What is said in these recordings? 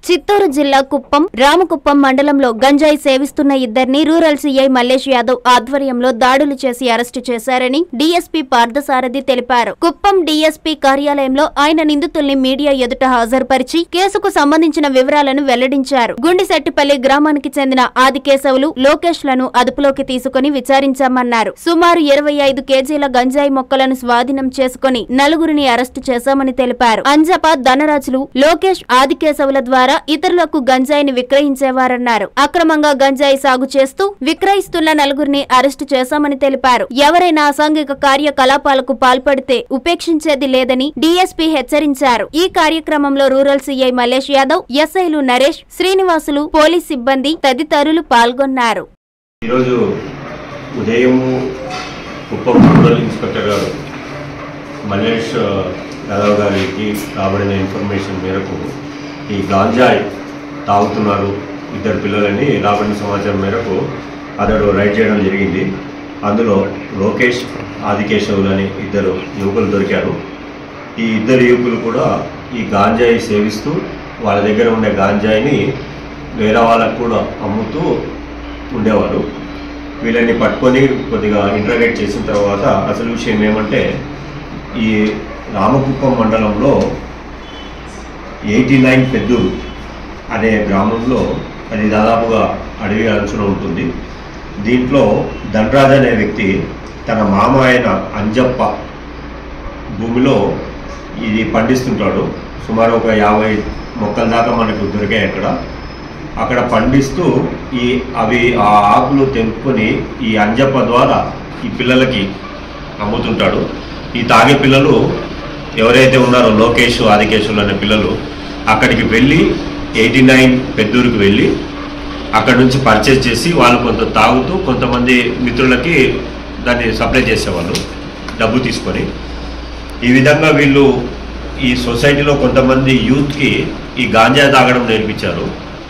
చిత్తూరు జిల్లా కుప్పం రామకుప్పం మండలంలో గంజాయి సేవిస్తున్న ఇద్దరిని రూరల్ సీఐ మల్లేష్ యాదవ్ ఆధ్వర్యంలో దాడులు చేసి అరెస్టు చేశారని డీఎస్పీ పార్థసారథి తెలిపారు కుప్పం డీఎస్పీ కార్యాలయంలో ఆయన నిందితుల్ని మీడియా ఎదుట హాజరుపరిచి కేసుకు సంబంధించిన వివరాలను వెల్లడించారు గుండిశెట్టిపల్లి గ్రామానికి చెందిన ఆదికేశవులు లోకేష్ లను అదుపులోకి తీసుకుని విచారించామన్నారు సుమారు ఇరవై ఐదు కేజీల గంజాయి మొక్కలను స్వాధీనం చేసుకుని నలుగురిని అరెస్టు చేశామని తెలిపారు అంజప ధనరాజులు లోకేష్ ఆదికేశవుల ద్వారా ఇతరులకు గంజాయిని విక్రయించేవారన్నారు అక్రమంగా గంజాయి సాగు చేస్తూ విక్రయిస్తున్న నలుగురిని అరెస్టు చేశామని తెలిపారు ఎవరైనా అసాంఘిక కార్యకలాపాలకు పాల్పడితే ఉపేక్షించేది లేదని డీఎస్పీ హెచ్చరించారు ఈ కార్యక్రమంలో రూరల్ సీఐ మల్లేష్ యాదవ్ ఎస్ఐలు నరేష్ శ్రీనివాసులు పోలీస్ సిబ్బంది తదితరులు పాల్గొన్నారు ఈరోజు ఉదయం కుప్పం రూరల్ ఇన్స్పెక్టర్ గారు మల్లేష్ యాదవ్ గారికి రాబడిన ఇన్ఫర్మేషన్ మేరకు ఈ గాంజాయ్ తాగుతున్నారు ఇద్దరు పిల్లలని రాబడిన సమాచారం మేరకు అతడు రైడ్ చేయడం జరిగింది అందులో లోకేష్ ఆదికేశవులు అని ఇద్దరు యువకులు దొరికారు ఈ ఇద్దరు యువకులు కూడా ఈ గాంజాయి సేవిస్తూ వాళ్ళ దగ్గర ఉండే గాంజాయిని వేరే వాళ్ళకు కూడా అమ్ముతూ ఉండేవారు వీళ్ళని పట్టుకొని కొద్దిగా ఇంటర్గేట్ చేసిన తర్వాత అసలు విషయం ఏమంటే ఈ రామకుప్పం మండలంలో ఎయిటీ నైన్ పెద్దూరు అనే గ్రామంలో అది దాదాపుగా అడవి అంచున ఉంటుంది దీంట్లో ధనరాజ్ అనే వ్యక్తి తన మామ అయిన అంజప్ప భూమిలో ఇది పండిస్తుంటాడు సుమారు ఒక యాభై మొక్కల దాకా మనకు దొరికాయి అక్కడ అక్కడ పండిస్తూ ఈ అవి ఆ ఆకులు తెంపుకొని ఈ అంజప్ప ద్వారా ఈ పిల్లలకి అమ్ముతుంటాడు ఈ తాగే పిల్లలు ఎవరైతే ఉన్నారో లోకేష్ ఆదికేశులు అనే పిల్లలు అక్కడికి వెళ్ళి ఎయిటీ నైన్ పెద్దూరుకి వెళ్ళి అక్కడ నుంచి పర్చేస్ చేసి వాళ్ళు కొంత తాగుతూ కొంతమంది మిత్రులకి దాన్ని సప్లై చేసేవాళ్ళు డబ్బు తీసుకొని ఈ విధంగా వీళ్ళు ఈ సొసైటీలో కొంతమంది యూత్కి ఈ గాంజా తాగడం నేర్పించారు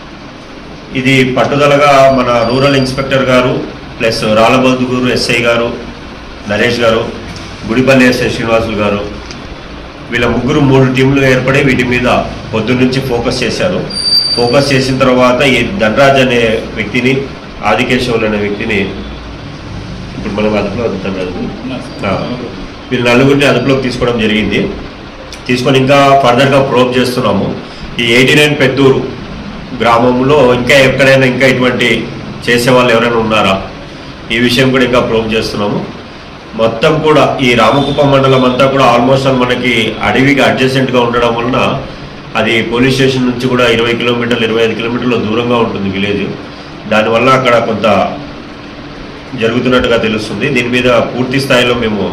ఇది పట్టుదలగా మన రూరల్ ఇన్స్పెక్టర్ గారు ప్లస్ రాళ్ళబల్దుగూరు ఎస్ఐ గారు నరేష్ గారు గుడిపల్లి ఎస్ఐ శ్రీనివాసులు గారు వీళ్ళ ముగ్గురు మూడు టీంలు ఏర్పడి వీటి మీద పొద్దున్నుంచి ఫోకస్ చేశారు ఫోకస్ చేసిన తర్వాత ఈ ధనరాజ్ అనే వ్యక్తిని ఆదికేశవులు అనే వ్యక్తిని ఇప్పుడు మనం అదుపులో ధనరాజు ఆ, వీళ్ళు నలుగురిని అదుపులోకి తీసుకోవడం జరిగింది తీసుకొని ఇంకా ఫర్దర్గా ప్రోబ్ చేస్తున్నాము ఈ ఎయిటీ నైన్ పెద్దూరు గ్రామంలో ఇంకా ఎక్కడైనా ఇంకా ఇటువంటి చేసేవాళ్ళు ఎవరైనా ఉన్నారా ఈ విషయం కూడా ఇంకా ప్రోబ్ చేస్తున్నాము మొత్తం కూడా ఈ రామకుప్పం మండలం అంతా కూడా ఆల్మోస్ట్ ఆల్ మనకి అడవికి అడ్జసెంట్గా ఉండడం వలన అది పోలీస్ స్టేషన్ నుంచి కూడా ఇరవై కిలోమీటర్లు ఇరవై ఐదు కిలోమీటర్ల దూరంగా ఉంటుంది విలేజ్ దానివల్ల అక్కడ కొంత జరుగుతున్నట్టుగా తెలుస్తుంది దీని మీద పూర్తి స్థాయిలో మేము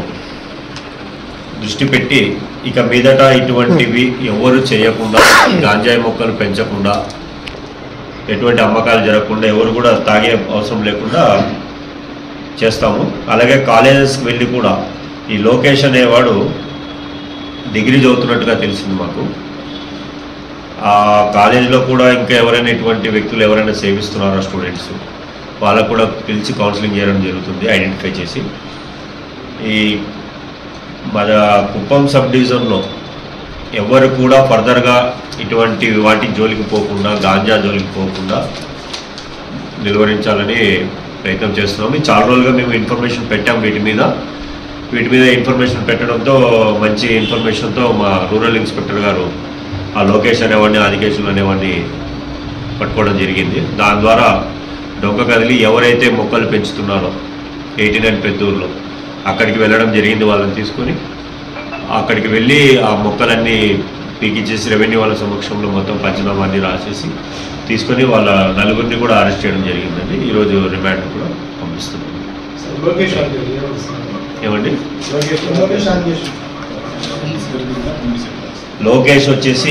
దృష్టి పెట్టి ఇక మీదట ఇటువంటివి ఎవరు చేయకుండా గాంజాయి మొక్కలు పెంచకుండా ఎటువంటి అమ్మకాలు జరగకుండా ఎవరు కూడా తాగే అవసరం లేకుండా చేస్తాము అలాగే కాలేజెస్కి వెళ్ళి కూడా ఈ లోకేష్ అనేవాడు డిగ్రీ చదువుతున్నట్టుగా తెలిసింది మాకు ఆ కాలేజీలో కూడా ఇంకా ఎవరైనా ఇటువంటి వ్యక్తులు ఎవరైనా సేవిస్తున్నారా స్టూడెంట్స్ వాళ్ళకు కూడా పిలిచి కౌన్సిలింగ్ చేయడం జరుగుతుంది ఐడెంటిఫై చేసి ఈ మన కుప్పం సబ్ డివిజన్లో ఎవరు కూడా ఫర్దర్గా ఇటువంటి వాటి జోలికి పోకుండా గాంజా జోలికి పోకుండా నిలువరించాలని ప్రయత్నం చేస్తున్నాం ఇది చాలా రోజులుగా మేము ఇన్ఫర్మేషన్ పెట్టాం వీటి మీద వీటి మీద ఇన్ఫర్మేషన్ పెట్టడంతో మంచి ఇన్ఫర్మేషన్తో మా రూరల్ ఇన్స్పెక్టర్ గారు ఆ లోకేష్ అనేవాడిని ఆదికేశులు అనేవాడిని పట్టుకోవడం జరిగింది దాని ద్వారా డొంక కదిలి ఎవరైతే మొక్కలు పెంచుతున్నారో ఎయిటీ నైన్ పెద్దూరులో అక్కడికి వెళ్ళడం జరిగింది వాళ్ళని తీసుకొని అక్కడికి వెళ్ళి ఆ మొక్కలన్నీ పీకిచ్చేసి రెవెన్యూ వాళ్ళ సమక్షంలో మొత్తం పంచనామా అన్ని రాసేసి తీసుకొని వాళ్ళ నలుగురిని కూడా అరెస్ట్ చేయడం జరిగిందండి ఈరోజు రిమాండ్ కూడా పంపిస్తున్నాం లోకేష్ అంటే ఎవరు వస్తున్నారు? ఏమండి లోకేష్ లోకేష్ ఆంజేష్ లోకేష్ వచ్చేసి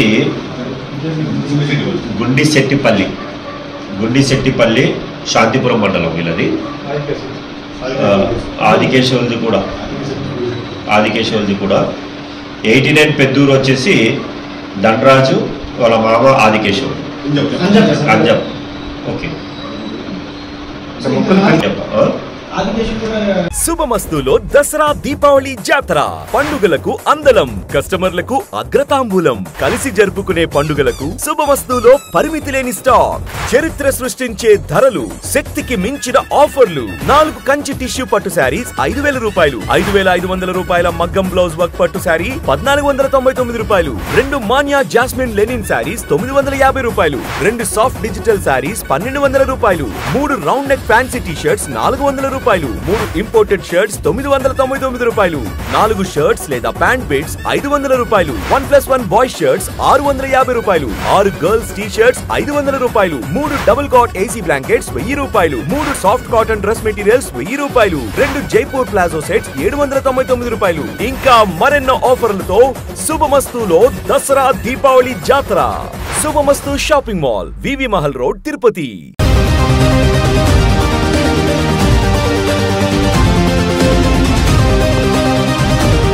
గుండిశెట్టిపల్లి గుండిశెట్టిపల్లి శాంతిపురం మండలం వీళ్ళది ఆ, ఆదికేశవులది కూడా ఆదికేశవులది కూడా ఎయిటీ నైన్ పెద్దూరు వచ్చేసి ధనరాజు వాళ్ళ మామ ఆదికేశవుడు అంజప్ ఓకే అంజప్ ఆ? ఆదికేశవ్ కూడా శుభమస్తులో దసరా దీపావళి జాతర పండుగలకు అందలం కస్టమర్లకు అగ్రతాంబూలం కలిసి జరుపుకునే పండుగలకు శుభమస్తులో పరిమితి లేని స్టాక్ చరిత్ర సృష్టించే ధరలు శక్తికి మించిన ఆఫర్లు నాలుగు కంచి టిష్యూ పట్టు శారీస్ ఐదు వేల రూపాయలు ఐదు వేల ఐదు వందల రూపాయల మగ్గం బ్లౌజ్ వర్క్ పట్టు శారీ పద్నాలుగు వందల తొంభై తొమ్మిది రూపాయలు రెండు మాన్యా జాస్మిన్ లెనిన్ శారీస్ తొమ్మిది వందల యాభై రూపాయలు రెండు సాఫ్ట్ డిజిటల్ శారీస్ పన్నెండు వందల రూపాయలు మూడు round neck fancy T shirts నాలుగు వందల రూపాయలు మూడు ఇంపోర్టెడ్ షర్ట్స్ తొమ్మిది వందల తొంభై తొమ్మిది రూపాయలు నాలుగు షర్ట్స్ లేదా ప్యాంట్ బిట్స్ ఐదు వందల రూపాయలు one plus one boy shirts ఆరు వందల యాభై రూపాయలు ఆరు గర్ల్స్ టీ షర్ట్స్ ఐదు వందల రూపాయలు మూడు డబుల్ కాట్ ఏసీ బ్లాంకెట్స్ వెయ్యి రూపాయలు మూడు సాఫ్ట్ కాటన్ డ్రెస్ మెటీరియల్స్ వెయ్యి రూపాయలు రెండు జైపూర్ ప్లాజో సెట్స్ ఏడు వందల తొంభై తొమ్మిది రూపాయలు ఇంకా మరెన్నో ఆఫర్లతో శుభమస్తులో దసరా దీపావళి జాతర Shubhamasthu shopping mall VV Mahal road Tirupati